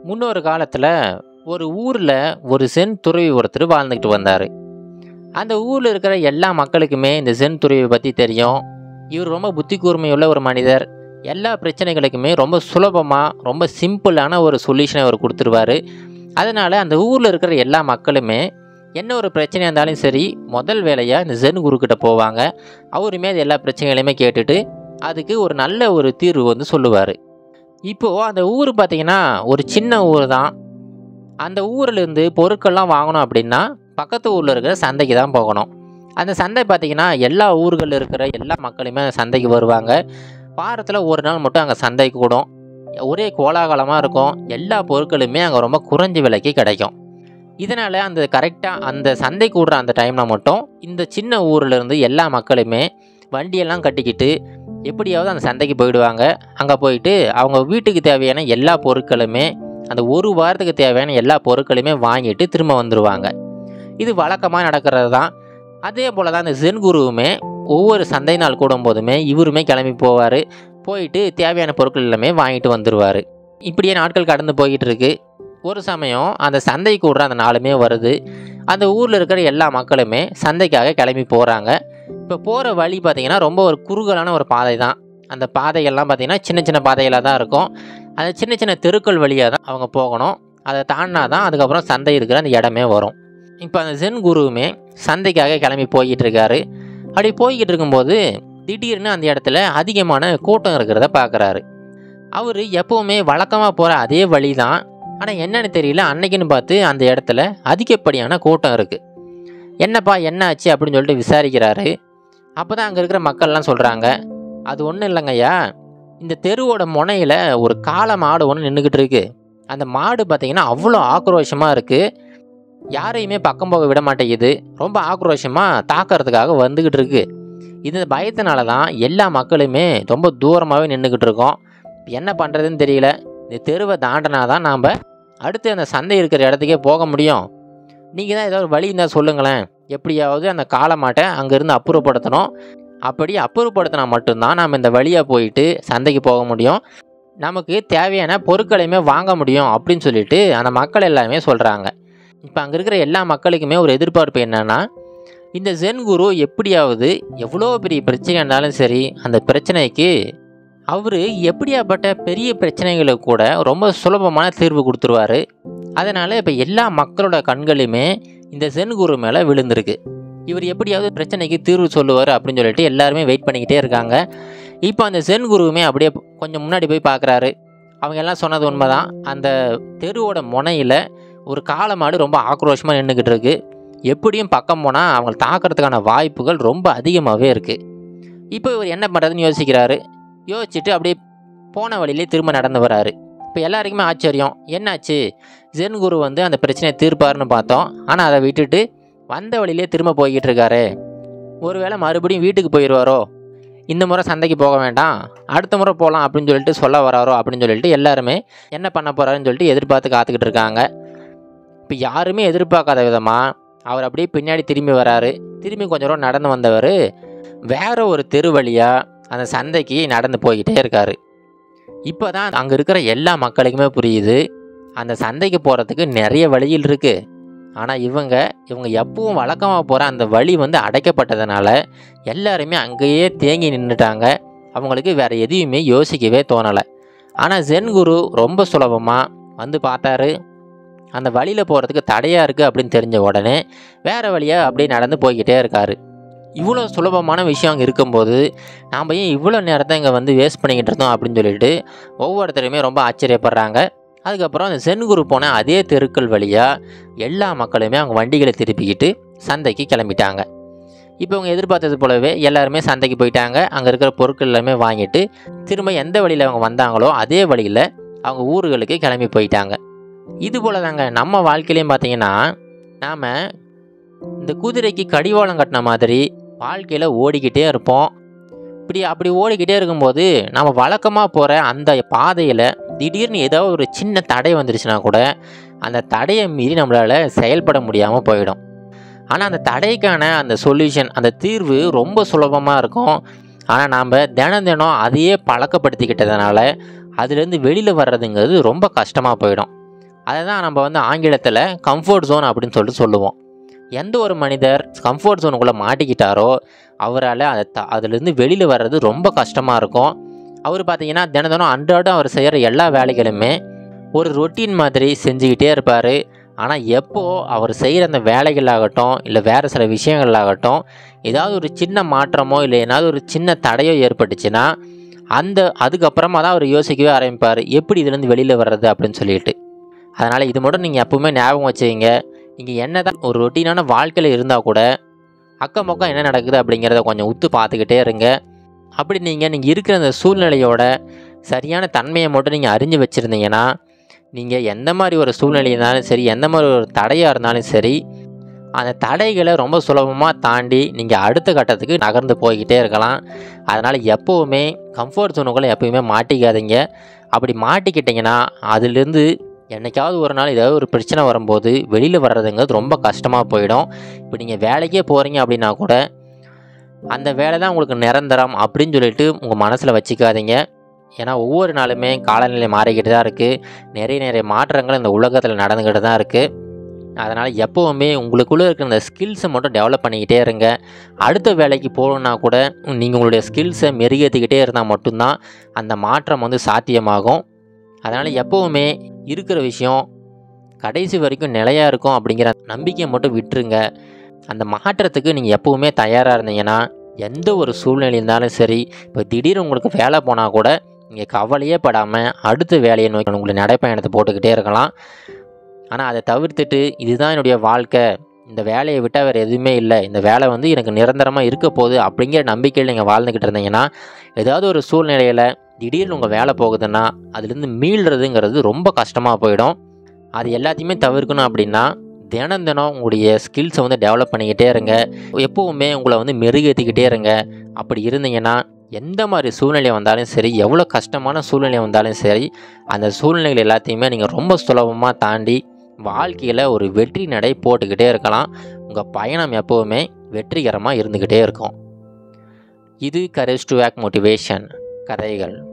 முன்னொரு காலத்தில் ஒரு ஊரில் ஒரு சென் துறவி ஒருத்தர் வாழ்ந்துக்கிட்டு வந்தார் அந்த ஊரில் இருக்கிற எல்லா மக்களுக்குமே இந்த சென் துறவியை பற்றி தெரியும் இவர் ரொம்ப புத்தி கூர்மையுள்ள ஒரு மனிதர் எல்லா பிரச்சனைகளுக்குமே ரொம்ப சுலபமாக ரொம்ப சிம்பிளான ஒரு சொல்யூஷனை அவர் கொடுத்துருவாரு அதனால் அந்த ஊரில் இருக்கிற எல்லா மக்களுமே என்ன ஒரு பிரச்சனையாக இருந்தாலும் சரி முதல் வேலையாக இந்த ஜென் குருக்கிட்ட போவாங்க அவருமே அது எல்லா பிரச்சனைகளையுமே கேட்டுட்டு அதுக்கு ஒரு நல்ல ஒரு தீர்வு வந்து சொல்லுவார் இப்போது அந்த ஊர் பார்த்திங்கன்னா ஒரு சின்ன ஊர் தான் அந்த ஊர்லேருந்து பொருட்கள்லாம் வாங்கணும் அப்படின்னா பக்கத்து ஊரில் இருக்கிற சந்தைக்கு தான் போகணும் அந்த சந்தை பார்த்திங்கன்னா எல்லா ஊர்களில் இருக்கிற எல்லா மக்களுமே அந்த சந்தைக்கு வருவாங்க வாரத்தில் ஒரு நாள் மட்டும் அங்கே சந்தை கூடும் ஒரே கோலாகலமாக இருக்கும் எல்லா பொருட்களுமே அங்கே ரொம்ப குறைஞ்ச விலைக்கு கிடைக்கும் இதனால் அந்த கரெக்டாக அந்த சந்தை கூடுற அந்த டைமில் மட்டும் இந்த சின்ன ஊர்ல இருந்து எல்லா மக்களுமே வண்டியெல்லாம் கட்டிக்கிட்டு எப்படியாவது அந்த சந்தைக்கு போயிடுவாங்க அங்கே போயிட்டு அவங்க வீட்டுக்கு தேவையான எல்லா பொருட்களுமே அந்த ஒரு வாரத்துக்கு தேவையான எல்லா பொருட்களையுமே வாங்கிட்டு திரும்ப வந்துடுவாங்க இது வழக்கமாக நடக்கிறது தான் அதே போல் தான் இந்த ஜென் குருவுமே ஒவ்வொரு சந்தை நாள் கூடும்போதுமே இவருமே கிளம்பி போவார் போயிட்டு தேவையான பொருட்கள் எல்லாமே வாங்கிட்டு வந்துடுவார் இப்படியே நாட்கள் கடந்து போய்கிட்டு இருக்கு ஒரு சமயம் அந்த சந்தை கூடுற அந்த நாளுமே வருது அந்த ஊரில் இருக்கிற எல்லா மக்களுமே சந்தைக்காக கிளம்பி போகிறாங்க இப்போ போகிற வழி பார்த்திங்கன்னா ரொம்ப ஒரு குறுகலான ஒரு பாதை தான் அந்த பாதைகள்லாம் பார்த்திங்கன்னா சின்ன சின்ன பாதைகளாக தான் இருக்கும் அந்த சின்ன சின்ன தெருக்கள் வழியாக தான் அவங்க போகணும் அதை தாண்டினா தான் அதுக்கப்புறம் சந்தை இருக்கிற அந்த இடமே வரும் இப்போ அந்த ஜென் குருவுமே சந்தைக்காக கிளம்பி போய்கிட்டு இருக்காரு அப்படி போய்கிட்டு இருக்கும்போது திடீர்னு அந்த இடத்துல அதிகமான கூட்டம் இருக்கிறத பார்க்குறாரு அவர் எப்போவுமே வழக்கமாக போகிற அதே வழி தான் ஆனால் என்னன்னு தெரியல அன்னைக்குன்னு பார்த்து அந்த இடத்துல அதிகப்படியான கூட்டம் இருக்குது என்னப்பா என்ன ஆச்சு அப்படின்னு சொல்லிட்டு விசாரிக்கிறாரு அப்போ தான் அங்கே இருக்கிற மக்கள்லாம் சொல்கிறாங்க அது ஒன்றும் இல்லைங்கய்யா இந்த தெருவோட முனையில் ஒரு காளை மாடு ஒன்று நின்றுக்கிட்டு இருக்கு அந்த மாடு பார்த்தீங்கன்னா அவ்வளோ ஆக்ரோஷமாக இருக்குது யாரையுமே பக்கம் போக விட மாட்டேங்குது ரொம்ப ஆக்ரோஷமாக தாக்கிறதுக்காக வந்துக்கிட்டு இருக்கு இந்த பயத்தினால தான் எல்லா மக்களுமே ரொம்ப தூரமாகவே நின்றுக்கிட்டு இருக்கோம் என்ன பண்ணுறதுன்னு தெரியல இந்த தெருவை தாண்டினா தான் நாம் அடுத்து அந்த சந்தை இருக்கிற இடத்துக்கே போக முடியும் நீங்கள் தான் ஏதாவது வழி இருந்தால் சொல்லுங்களேன் எப்படியாவது அந்த காளை மாட்டை அங்கேருந்து அப்புறப்படுத்தணும் அப்படி அப்புறப்படுத்தினா மட்டும்தான் நாம் இந்த வழியாக போயிட்டு சந்தைக்கு போக முடியும் நமக்கு தேவையான பொருட்களையுமே வாங்க முடியும் அப்படின்னு சொல்லிட்டு அந்த மக்கள் எல்லாமே சொல்கிறாங்க இப்போ அங்கே இருக்கிற எல்லா மக்களுக்குமே ஒரு எதிர்பார்ப்பு என்னென்னா இந்த ஜென் குரு எப்படியாவது எவ்வளோ பெரிய பிரச்சனை இருந்தாலும் சரி அந்த பிரச்சனைக்கு அவர் எப்படியாப்பட்ட பெரிய பிரச்சனைகளுக்கு கூட ரொம்ப சுலபமான தீர்வு கொடுத்துருவாரு அதனால் இப்போ எல்லா மக்களோட கண்களுமே இந்த ஜென் குரு மேலே விழுந்திருக்கு இவர் எப்படியாவது பிரச்சனைக்கு தீர்வு சொல்லுவார் அப்படின்னு சொல்லிட்டு எல்லாருமே வெயிட் பண்ணிக்கிட்டே இருக்காங்க இப்போ அந்த ஜென் குருவுமே அப்படியே கொஞ்சம் முன்னாடி போய் பார்க்குறாரு அவங்க எல்லாம் சொன்னது உண்மைதான் அந்த தெருவோட முனையில் ஒரு காளை மாடு ரொம்ப ஆக்ரோஷமாக நின்றுக்கிட்டு இருக்கு எப்படியும் பக்கம் போனால் அவங்களை தாக்கிறதுக்கான வாய்ப்புகள் ரொம்ப அதிகமாகவே இருக்குது இப்போ இவர் என்ன பண்ணுறதுன்னு யோசிக்கிறாரு யோசிச்சுட்டு அப்படியே போன வழியிலே திரும்ப நடந்து வராரு இப்போ எல்லாருக்குமே ஆச்சரியம் என்னாச்சு ஜென் குரு வந்து அந்த பிரச்சனையை தீர்ப்பாருன்னு பார்த்தோம் ஆனால் அதை விட்டுட்டு வந்த வழியிலே திரும்ப போய்கிட்டு இருக்காரு ஒருவேளை மறுபடியும் வீட்டுக்கு போயிடுவாரோ இந்த முறை சந்தைக்கு போக வேண்டாம் அடுத்த முறை போகலாம் அப்படின்னு சொல்லிட்டு சொல்ல வராரோ அப்படின்னு சொல்லிட்டு எல்லாருமே என்ன பண்ண போகிறாருன்னு சொல்லிட்டு எதிர்பார்த்து காத்துக்கிட்டு இருக்காங்க இப்போ யாருமே எதிர்பார்க்காத விதமாக அவர் அப்படியே பின்னாடி திரும்பி வராரு திரும்பி கொஞ்சம் தூரம் நடந்து வந்தவர் வேற ஒரு தெரு வழியாக அந்த சந்தைக்கு நடந்து போய்கிட்டே இருக்கார் இப்போ தான் அங்கே இருக்கிற எல்லா மக்களுக்குமே புரியுது அந்த சந்தைக்கு போகிறதுக்கு நிறைய வழியில் இருக்குது ஆனால் இவங்க இவங்க எப்பவும் வழக்கமாக போகிற அந்த வழி வந்து அடைக்கப்பட்டதுனால எல்லாருமே அங்கேயே தேங்கி நின்றுட்டாங்க அவங்களுக்கு வேறு எதையுமே யோசிக்கவே தோணலை ஆனால் ஜென் குரு ரொம்ப சுலபமாக வந்து பார்த்தாரு அந்த வழியில் போகிறதுக்கு தடையாக இருக்குது அப்படின்னு தெரிஞ்ச உடனே வேறு வழியாக அப்படியே நடந்து போய்கிட்டே இருக்கார் இவ்வளோ சுலபமான விஷயம் அங்கே இருக்கும்போது நாம் ஏன் இவ்வளோ நேரத்தை இங்கே வந்து வேஸ்ட் பண்ணிக்கிட்டு இருந்தோம் அப்படின்னு சொல்லிட்டு ஒவ்வொருத்தருமே ரொம்ப ஆச்சரியப்படுறாங்க அதுக்கப்புறம் அந்த சென் குரு போன அதே தெருக்கள் வழியாக எல்லா மக்களுமே அவங்க வண்டிகளை திருப்பிக்கிட்டு சந்தைக்கு கிளம்பிட்டாங்க இப்போ இவங்க எதிர்பார்த்தது போலவே எல்லாருமே சந்தைக்கு போயிட்டாங்க அங்கே இருக்கிற பொருட்கள் எல்லாமே வாங்கிட்டு திரும்ப எந்த வழியில் அவங்க வந்தாங்களோ அதே வழியில் அவங்க ஊர்களுக்கு கிளம்பி போயிட்டாங்க இது போல தாங்க நம்ம வாழ்க்கையிலையும் பார்த்தீங்கன்னா நாம் இந்த குதிரைக்கு கடிவாளம் கட்டின மாதிரி வாழ்க்கையில் ஓடிக்கிட்டே இருப்போம் இப்படி அப்படி ஓடிக்கிட்டே இருக்கும்போது நம்ம வழக்கமாக போகிற அந்த பாதையில் திடீர்னு ஏதோ ஒரு சின்ன தடை வந்துருச்சுன்னா கூட அந்த தடையை மீறி நம்மளால் செயல்பட முடியாமல் போயிடும் ஆனால் அந்த தடைக்கான அந்த சொல்யூஷன் அந்த தீர்வு ரொம்ப சுலபமாக இருக்கும் ஆனால் நாம் தினம் தினம் அதையே பழக்கப்படுத்திக்கிட்டதுனால அதுலேருந்து வெளியில் வர்றதுங்கிறது ரொம்ப கஷ்டமாக போயிடும் அதை தான் நம்ம வந்து ஆங்கிலத்தில் கம்ஃபர்ட் ஜோன் அப்படின்னு சொல்லிட்டு சொல்லுவோம் எந்த ஒரு மனிதர் கம்ஃபர்ட் ஜோனுக்குள்ளே மாட்டிக்கிட்டாரோ அவரால் அதை த அதுலேருந்து வெளியில் வர்றது ரொம்ப கஷ்டமாக இருக்கும் அவர் பார்த்தீங்கன்னா தினம் தினம் அன்றாடம் அவர் செய்கிற எல்லா வேலைகளுமே ஒரு ரொட்டீன் மாதிரி செஞ்சுக்கிட்டே இருப்பார் ஆனால் எப்போ அவர் செய்கிற அந்த வேலைகளாகட்டும் இல்லை வேறு சில விஷயங்களாகட்டும் ஏதாவது ஒரு சின்ன மாற்றமோ இல்லை ஏதாவது ஒரு சின்ன தடையோ ஏற்பட்டுச்சுன்னா அந்த அதுக்கப்புறமா தான் அவர் யோசிக்கவே ஆரம்பிப்பார் எப்படி இதுலேருந்து வெளியில் வர்றது அப்படின்னு சொல்லிட்டு அதனால் இது மட்டும் நீங்கள் எப்பவுமே ஞாபகம் வச்சுக்கிங்க நீங்கள் என்ன தான் ஒரு ரொட்டீனான வாழ்க்கையில் இருந்தால் கூட அக்கம் பக்கம் என்ன நடக்குது அப்படிங்கிறத கொஞ்சம் உத்து பார்த்துக்கிட்டே இருங்க அப்படி நீங்கள் நீங்கள் இருக்கிற அந்த சூழ்நிலையோட சரியான தன்மையை மட்டும் நீங்கள் அறிஞ்சு வச்சுருந்தீங்கன்னா நீங்கள் எந்த மாதிரி ஒரு சூழ்நிலை இருந்தாலும் சரி எந்த மாதிரி ஒரு தடையாக இருந்தாலும் சரி அந்த தடைகளை ரொம்ப சுலபமாக தாண்டி நீங்கள் அடுத்த கட்டத்துக்கு நகர்ந்து போய்கிட்டே இருக்கலாம் அதனால் எப்போவுமே கம்ஃபர்ட் ஜோனுக்குள்ளே எப்போயுமே மாட்டிக்காதீங்க அப்படி மாட்டிக்கிட்டிங்கன்னா அதுலேருந்து என்னைக்காவது ஒரு நாள் ஏதாவது ஒரு பிரச்சனை வரும்போது வெளியில் வர்றதுங்கிறது ரொம்ப கஷ்டமாக போயிடும் இப்போ நீங்கள் வேலைக்கே போகிறீங்க அப்படின்னா கூட அந்த வேலை தான் உங்களுக்கு நிரந்தரம் அப்படின்னு சொல்லிட்டு உங்கள் மனசில் வச்சுக்காதீங்க ஏன்னா ஒவ்வொரு நாளுமே காலநிலை மாறிக்கிட்டு தான் இருக்குது நிறைய நிறைய மாற்றங்கள் இந்த உலகத்தில் நடந்துக்கிட்டு தான் இருக்குது அதனால் எப்போவுமே உங்களுக்குள்ளே இருக்கிற இந்த ஸ்கில்ஸை மட்டும் டெவலப் பண்ணிக்கிட்டே இருங்க அடுத்த வேலைக்கு போகணுன்னா கூட நீங்கள் உங்களுடைய ஸ்கில்ஸை மெருகேற்றிக்கிட்டே இருந்தால் மட்டும்தான் அந்த மாற்றம் வந்து சாத்தியமாகும் அதனால் எப்போவுமே இருக்கிற விஷயம் கடைசி வரைக்கும் நிலையாக இருக்கும் அப்படிங்கிற நம்பிக்கையை மட்டும் விட்டுருங்க அந்த மாற்றத்துக்கு நீங்கள் எப்போவுமே தயாராக இருந்தீங்கன்னா எந்த ஒரு சூழ்நிலை இருந்தாலும் சரி இப்போ திடீர்னு உங்களுக்கு வேலை போனால் கூட நீங்கள் கவலையே படாமல் அடுத்த வேலையை நோக்கி உங்களை நடைப்பயணத்தை போட்டுக்கிட்டே இருக்கலாம் ஆனால் அதை தவிர்த்துட்டு இதுதான் என்னுடைய வாழ்க்கை இந்த வேலையை விட்டால் வேறு எதுவுமே இல்லை இந்த வேலை வந்து எனக்கு நிரந்தரமாக இருக்க போகுது அப்படிங்கிற நம்பிக்கையில் நீங்கள் வாழ்ந்துக்கிட்டு இருந்தீங்கன்னா ஏதாவது ஒரு சூழ்நிலையில் திடீர்னு உங்கள் வேலை போகுதுன்னா அதுலேருந்து மீள்றதுங்கிறது ரொம்ப கஷ்டமாக போயிடும் அது எல்லாத்தையுமே தவிர்க்கணும் அப்படின்னா தினம் தினம் உங்களுடைய ஸ்கில்ஸை வந்து டெவலப் பண்ணிக்கிட்டே இருங்க எப்போவுமே உங்களை வந்து மெருகேற்றிக்கிட்டே இருங்க அப்படி இருந்தீங்கன்னா எந்த மாதிரி சூழ்நிலை வந்தாலும் சரி எவ்வளோ கஷ்டமான சூழ்நிலை வந்தாலும் சரி அந்த சூழ்நிலைகள் எல்லாத்தையுமே நீங்கள் ரொம்ப சுலபமாக தாண்டி வாழ்க்கையில் ஒரு வெற்றி நடை போட்டுக்கிட்டே இருக்கலாம் உங்கள் பயணம் எப்போவுமே வெற்றிகரமாக இருந்துக்கிட்டே இருக்கும் இது கரேஜ் டு வேக் மோட்டிவேஷன் கதைகள்